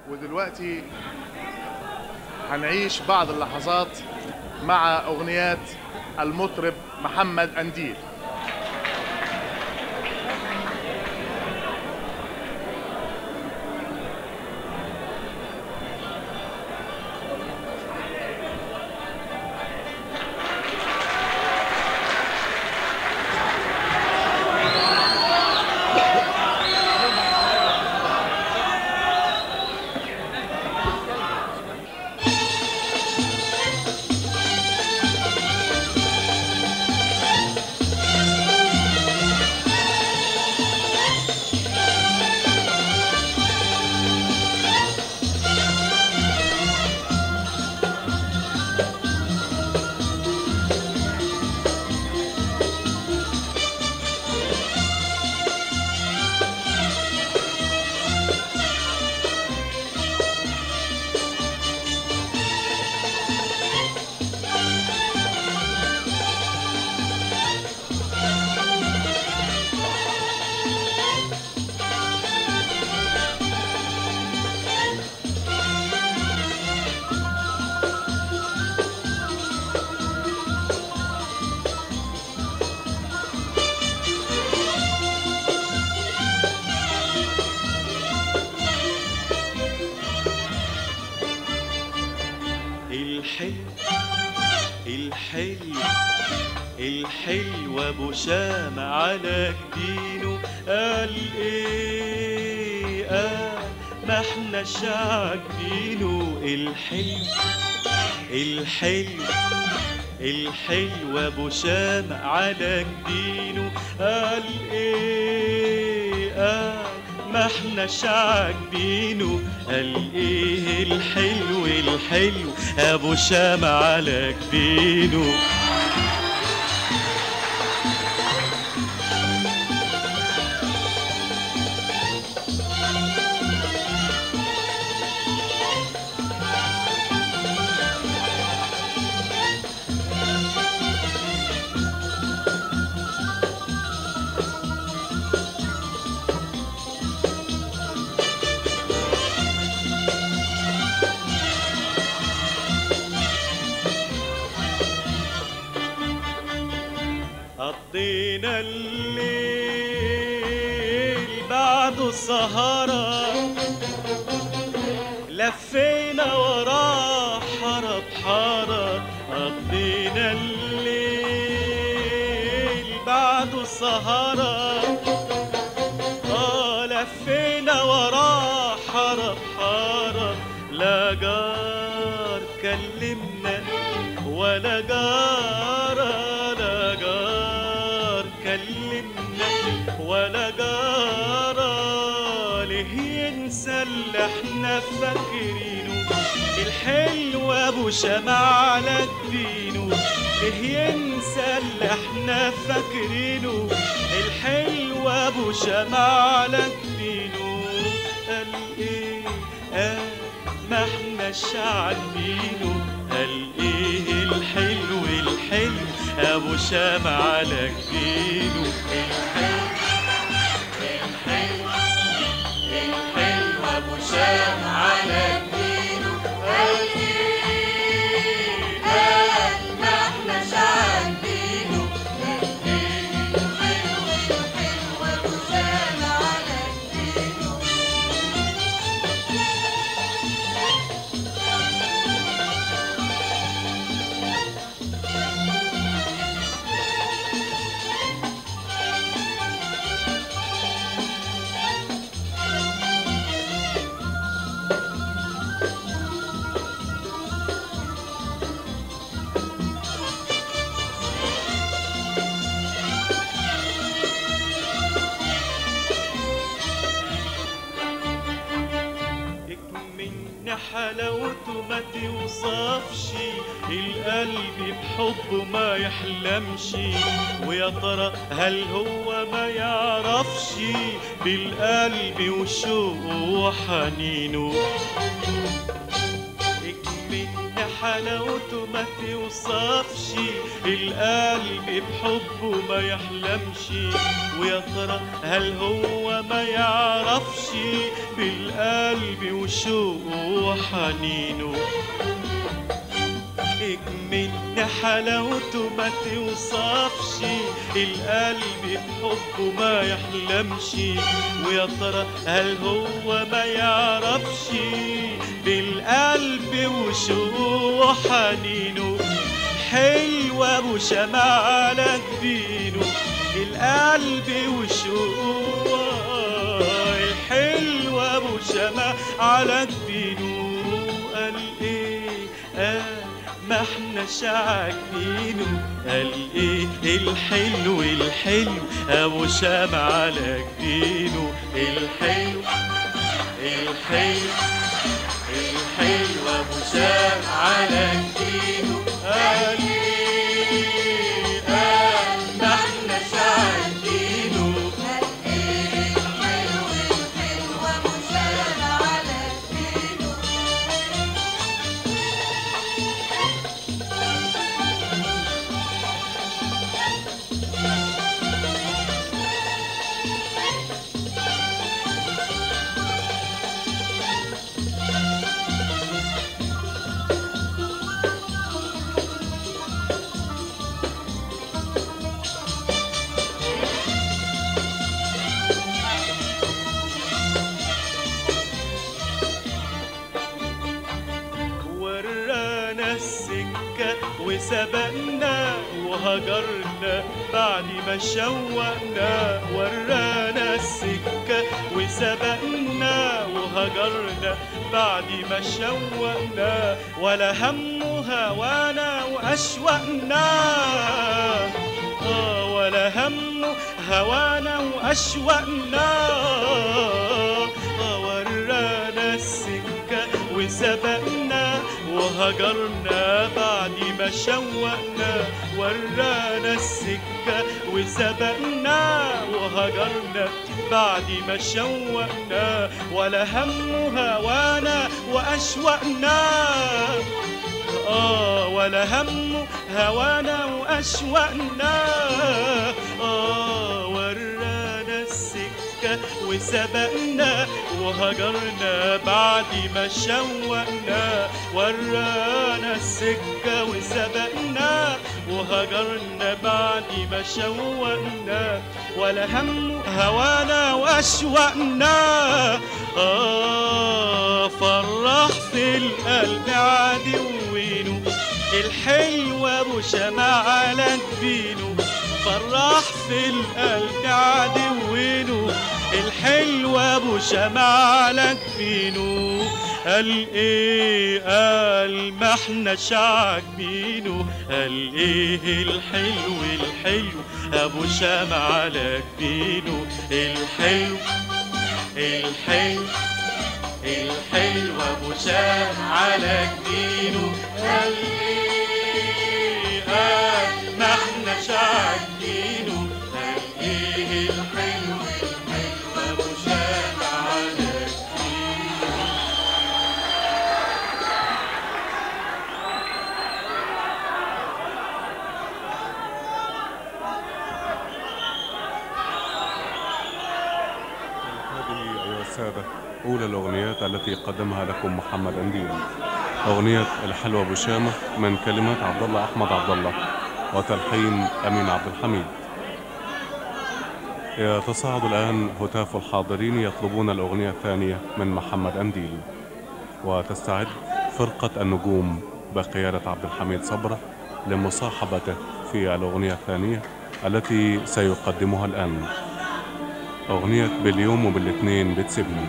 ودلوقتي هنعيش بعض اللحظات مع أغنيات المطرب محمد أنديل الحلو الحلو الحلو ابو شام على جدينه قال ايه قال ما احنا شاعبينه الحلو الحلو الحلو ابو شام على جدينه قال ايه قال ما احنا شاعبينه قال ايه الحلو الحلو ابو شام على جبينه قضينا الليل بعد السهرة لفينا وراه حارة بحارة قضينا الليل بعد السهرة آه لفينا وراه حارة بحارة لا جار كلمنا ولا جارة لا جار كلمنا ولا جارة ليه ينسى اللي احنا فاكرينه الحلو ابو شمع على جبينه ليه ينسى اللي احنا فاكرينه الحلو ابو شمع على جبينه قال ايه قال ما احنا عارفينه قال ايه الحلو الحلو ابو شام على جبينه الحلو الحلو الحلو ابو شام على جبينه قال ايه قال ما احنا عارفينه قال ايه الحلو الحلو ابو شام على جبينه من حلاوته ما توصفش القلب بحبه ما يحلمش ويا ترى هل هو ما يعرفش بالقلب وشوقه وحنينه من حلاوته ما توصفش القلب بحبه ما يحلمش ويا ترى هل هو ما يعرفش بالقلب وشوقه وحنينه من حلاوته ما توصفش القلب بحبه ما يحلمش ويا ترى هل هو ما يعرفش بالقلب وشوقه وحنينه حلوة ابو شمع على جبينه القلب وشوقه الحلوة ابو شمع على جبينه قال ايه قال ما احناش عاجبينه قال ايه الحلو الحلو ابو شمع على جبينه الحلو الحلو الحلو ابو شمع على جبينه قال ايه قال ما احناش عاجبينه ورانا السكة وسبقنا وهجرنا بعد ما شوقنا ورانا السكة وسبقنا وهجرنا بعد ما شوقنا ولا هم هوانا وأشوقنا آه ولا هم هوانا وأشوقنا آه ورانا السكة وسبقنا وهجرنا بعد ما شوقنا ورانا السكة وسبقنا وهجرنا بعد ما شوقنا ولا هم هوانا وأشوقنا آه ولا هم هوانا وأشوقنا آه ورانا السكة وسبقنا وهجرنا بعد ما شوقنا ورانا السكة وسبقنا وهجرنا بعد ما شوقنا ولا هم هوانا وأشوقنا آه فرح في القلب عدوينه الحلو ابو شمع على جبينه فرح في القلب عدوينه الحلو ابو شمع على جبينه قال ايه قال ما احناش عاجبينه قال ايه الحلو الحلو ابو شمع على جبينه الحلو الحلو الحلو ابو شام على جبينه قال ايه قال ما احناش عاجبينه قال ايه الحلو الحلو ابو شام على جبينه هذه أيها السادة أولى الأغنيات التي قدمها لكم محمد أنديل أغنية الحلوة بشامة من كلمات عبد الله أحمد عبد الله وتلحين أمين عبد الحميد يتصاعد الآن هتاف الحاضرين يطلبون الأغنية الثانية من محمد أنديل وتستعد فرقة النجوم بقيادة عبد الحميد صبرة لمصاحبته في الأغنية الثانية التي سيقدمها الآن أغنية باليوم وبالاثنين بتسيبني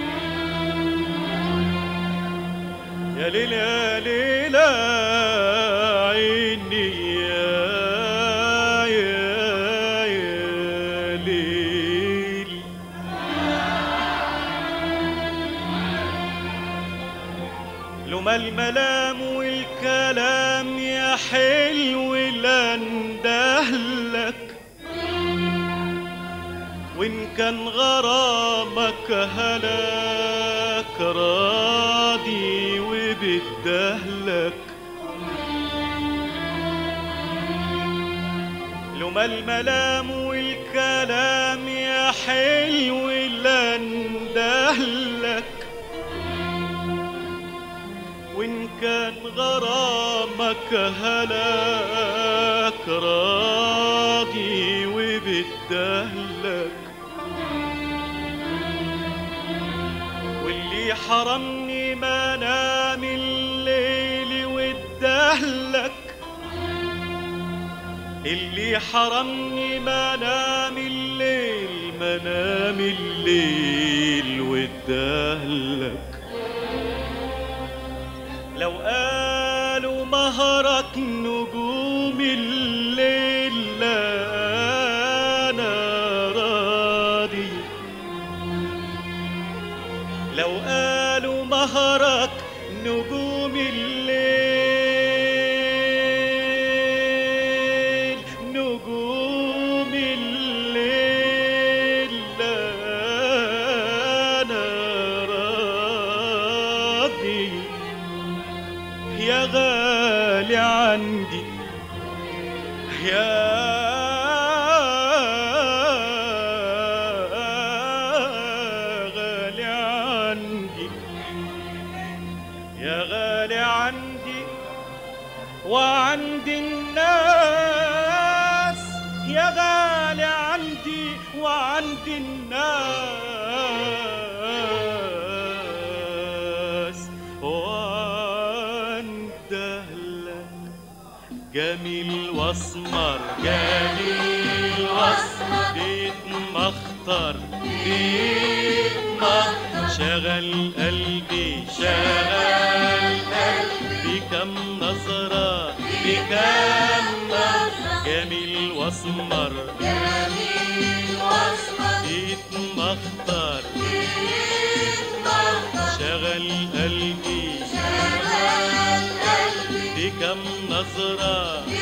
يا ليل يا ليلى عيني يا يا يا ليل لما الملام والكلام يا حلو لاندهلك وإن كان غرامك هلاك راضي وبتدهلك لما الملام والكلام يا حلو لاندهلك وإن كان غرامك هلاك راضي وبتدهلك واللي حرمني منام الليل وادهلك اللي حرمني منام الليل منام الليل وادهلك لو قالوا مهرك نجوم الليل لا انا راضي لو قالوا مهرك نجوم الليل نجوم الليل لا انا راضي يا غالي عندي يا غالي عندي يا غالي عندي وعند الناس يا غالي عندي وعند الناس وعند أهلك جميل واسمر جميل واسمر بيت مختار بيت مختار شغل قلبي شغل قلبي بكم نظرة بكم نظرة جميل واسمر بيت مختار شغل قلبي بكم نظرة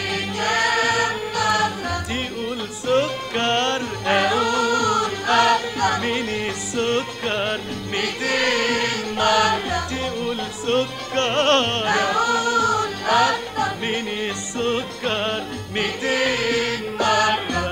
تقول سكر أقول أكتر من السكر ميتين مرة تقول سكر أقول أكتر من السكر ميتين مرة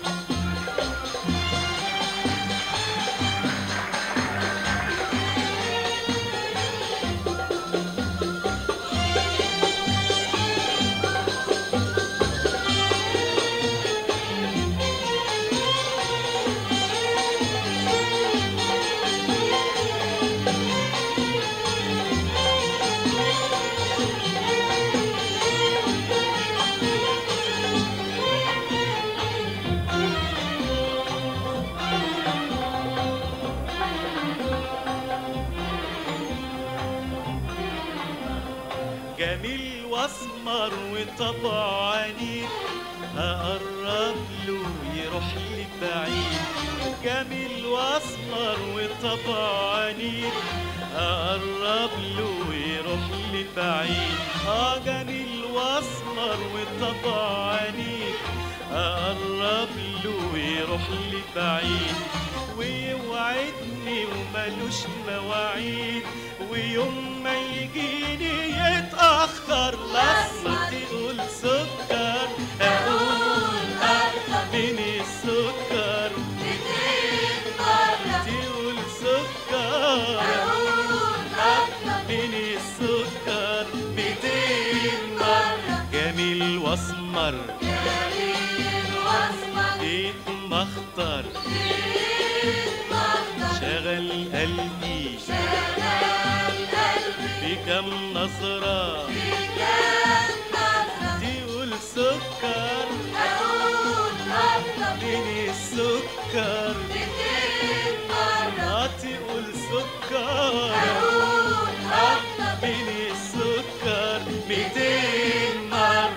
جميل واسمر وطبع عنيد اقرب له يروح لي بعيد جميل واسمر وطبع عنيد اقرب له يروح لي بعيد اه جميل واسمر وطبع عنيد اقرب له يروح لي بعيد ويوعدني وملوش مواعيد ويوم ما يجيني يتأخر لما تقول سكر أقول أكتر من السكر تقول سكر أقول أكتر من السكر ميتين مرة جميل واسمر ايد مخطر شغل قلبي بكم نظرة تقول سكر من السكر ما تقول سكر من السكر ميتين مرة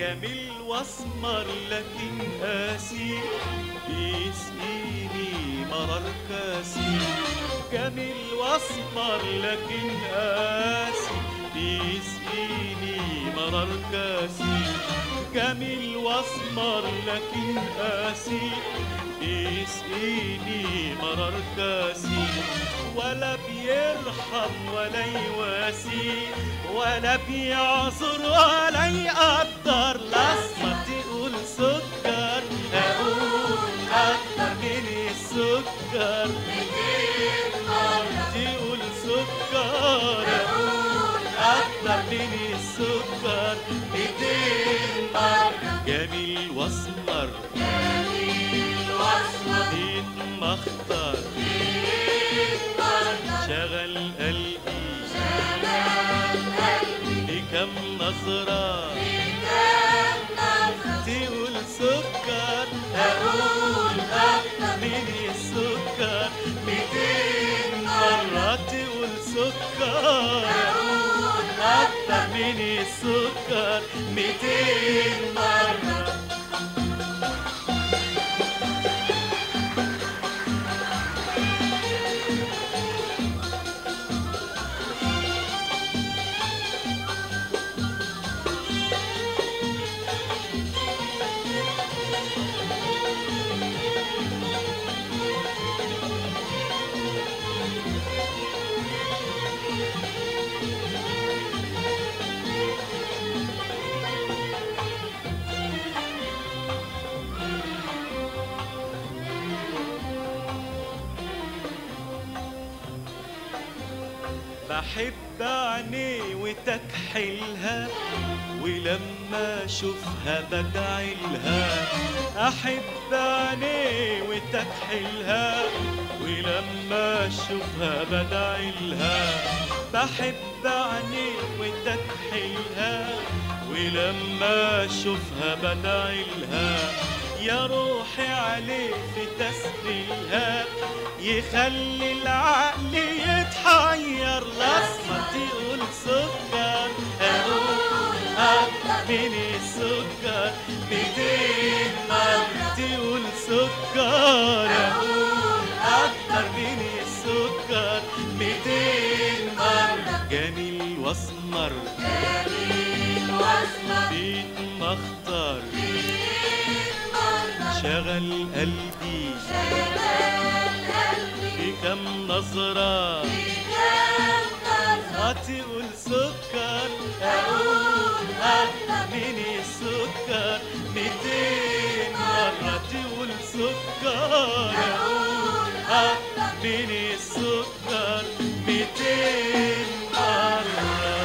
جميل واسمر لكن قاسي بيسقيني مرار كاسي جميل واسمر لكن قاسي بيسقيني مرار كاسي جميل واسمر لكن قاسي بيسقيني مرار كاسي ولا بيرحم ولا يواسي ولا بيعذر ولا يقدر الاسمر تقول سكر اقول اكتر من السكر تقول سكر اقول اكتر من السكر ميتين مرة جميل واسمر بيتمخطر شغل قلبي بكم نظرة تقول سكر أقول أكتر من السكر ميتين مرة تقول سكر أقول أكتر من السكر ميتين مرة بحب عينيه وتكحلها ولما اشوفها بدعيلها احب عينيه وتكحلها ولما اشوفها بدعيلها بحب عينيه وتكحلها ولما اشوفها بدعيلها يا روحي عليه في تسبيلها يخلي العقل يتحير الاسمر تقول سكر اقول اكتر من السكر ميتين مرة تقول سكر اقول اكتر من السكر ميتين مرة جميل واسمر بيتمخطر شغل قلبي بكم نظرة هتقول سكر أقول أكتر من السكر ميتين مرة تقول سكر أقول أكتر من السكر ميتين مرة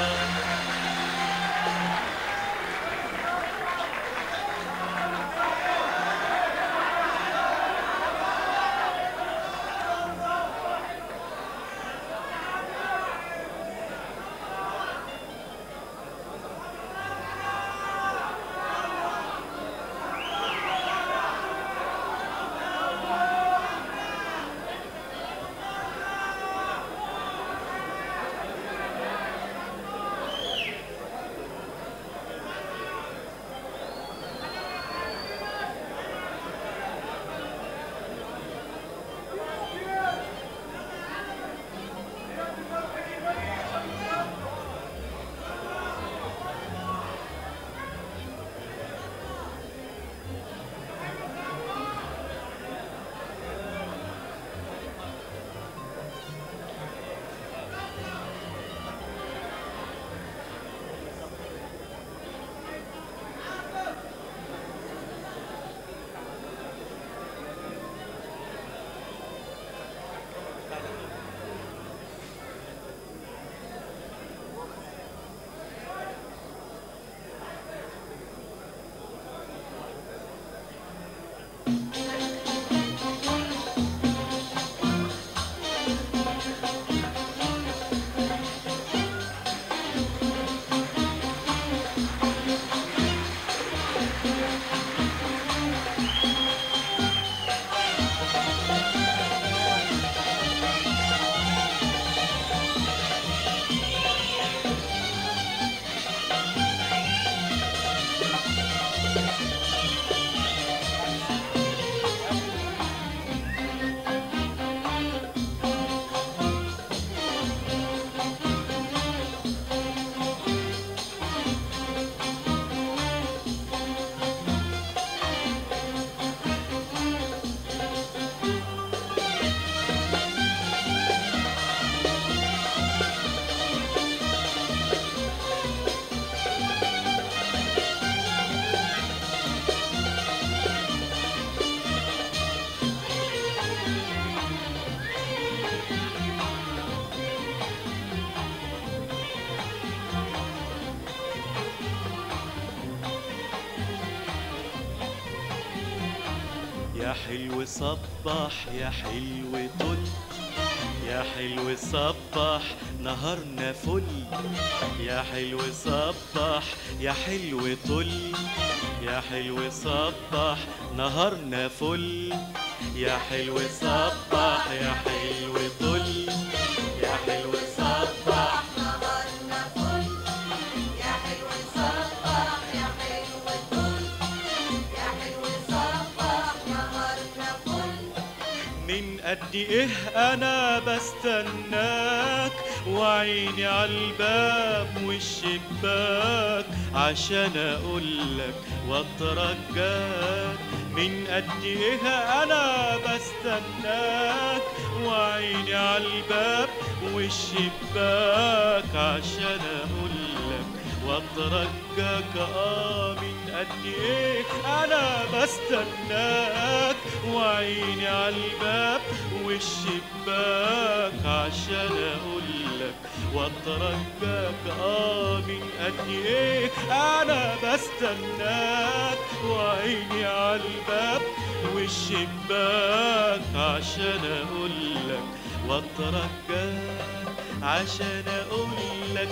يا حلو صبح يا حلو طل يا حلو صبح نهارنا فل يا حلو صبح يا حلو طل يا حلو صبح نهارنا فل يا حلو صبح يا حلو طل يا حلو صبح نهارنا فل يا حلو صبح يا حلو طل يا حلو صبح نهارنا فل من قد ايه انا بستناك وعيني عالباب والشباك عشان اقولك واترجاك من قد ايه انا بستناك وعيني عالباب والشباك عشان اقولك واترجاك اه من قد ايه انا بستناك وعيني عالباب والشباك عشان اقولك واترجاك اه من قد ايه انا بستناك وعيني عالباب والشباك عشان اقولك واترجاك عشان اقولك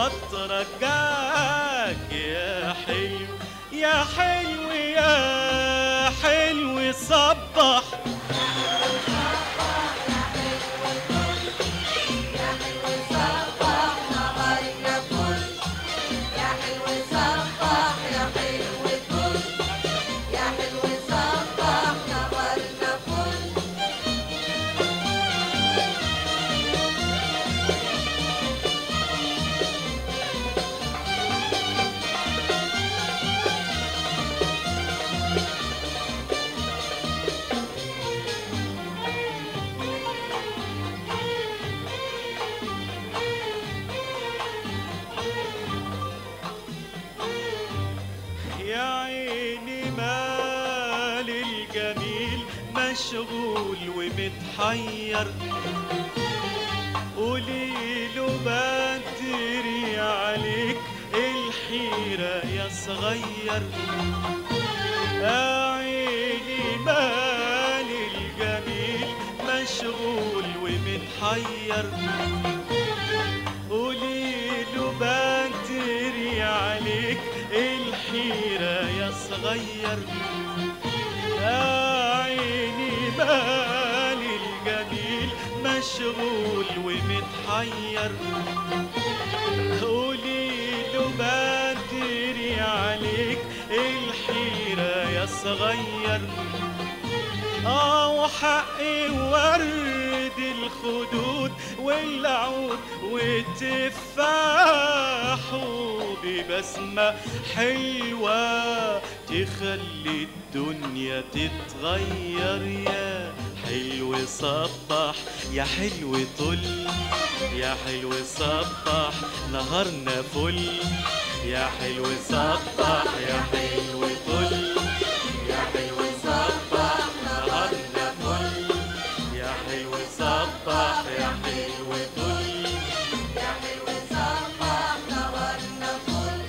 واترجاك يا حلو يا حلو يا حلو صبح يا حلو صبح نهارنا فل يا حلو صبح يا حلو طل يا حلو صبح نهارنا فل يا عيني مال الجميل مشغول ومتحير قولي له بدري عليك الحيرة يا صغير يا عيني مال الجميل مشغول ومتحير قولي له بدري عليك الحيرة يا صغير يا عيني مال الجميل مشغول ومتحير قولي له بدري عليك الحيرة يا صغير اه وحقي ورد الخدود والعود والتفاح ببسمة حلوة تخلي الدنيا تتغير يا حلو صبح يا حلو طل يا حلو صبح نهارنا فل يا حلو صبح يا حلو طل يا حلو صبح نهارنا فل يا حلو صبح يا حلو طل يا حلو صبح نهارنا فل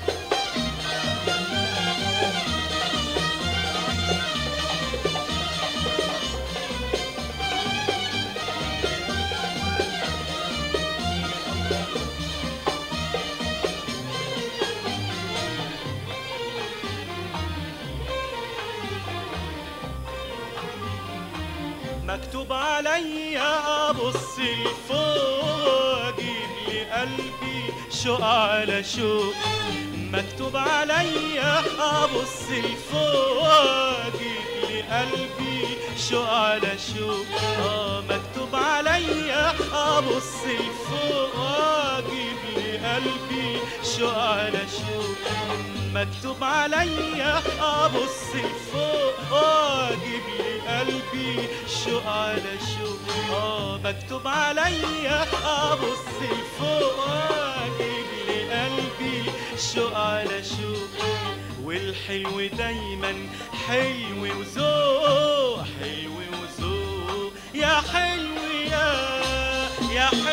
مكتوب عليا ابص لفوق اجيب لقلبي شوق على شوق مكتوب عليا ابص لفوق اجيب لقلبي شوق على شوق اه مكتوب عليا ابص لفوق اجيب لقلبي شوق على شوق مكتوب عليا ابص لفوق واجيب لقلبي شوق على شوق اه مكتوب عليا ابص لفوق واجيب لقلبي شوق على شوق والحلو دايما حلو وذوق حلو وذوق يا حلو يا يا حلو